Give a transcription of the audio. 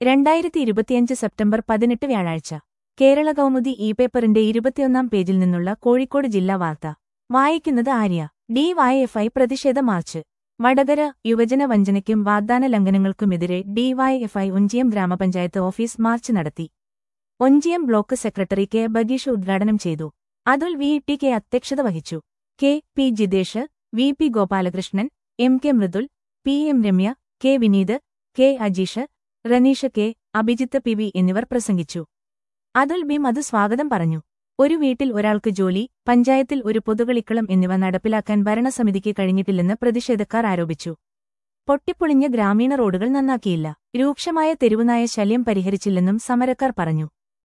രണ്ടായിരത്തി ഇരുപത്തിയഞ്ച് സെപ്റ്റംബർ പതിനെട്ട് വ്യാഴാഴ്ച കേരള കൗമുദി ഇ പേപ്പറിന്റെ ഇരുപത്തിയൊന്നാം പേജിൽ നിന്നുള്ള കോഴിക്കോട് ജില്ലാ വാർത്ത വായിക്കുന്നത് ആര്യ ഡിവൈഎഫ്ഐ പ്രതിഷേധ മാർച്ച് വടകര യുവജന വഞ്ചനയ്ക്കും വാഗ്ദാന ലംഘനങ്ങൾക്കുമെതിരെ ഡിവൈഎഫ്ഐ ഒഞ്ചിയം ഗ്രാമപഞ്ചായത്ത് ഓഫീസ് മാർച്ച് നടത്തി Onchiyam block secretary K Bageesh ഉദ്ഘാടനം ചെയ്തു അതുൽ വി ടി കെ അധ്യക്ഷത വഹിച്ചു K P Jithesh V P Gopalakrishnan M K Mridul P M Ramya K Vineeth K Ajeesh Ranisha K Abhijith P V എന്നിവർ പ്രസംഗിച്ചു അതുൽ ബി മധു സ്വാഗതം പറഞ്ഞു ഒരു വീട്ടിൽ ഒരാൾക്ക് ജോലി പഞ്ചായത്തിൽ ഒരു പൊതുകളിക്കളം എന്നിവ നടപ്പിലാക്കാൻ ഭരണസമിതിക്ക് കഴിഞ്ഞിട്ടില്ലെന്ന് പ്രതിഷേധക്കാർ ആരോപിച്ചു പൊട്ടിപ്പൊളിഞ്ഞ ഗ്രാമീണ റോഡുകൾ നന്നാക്കിയില്ല രൂക്ഷമായ തെരുവുനായ ശല്യം പരിഹരിച്ചില്ലെന്നും സമരക്കാർ പറഞ്ഞു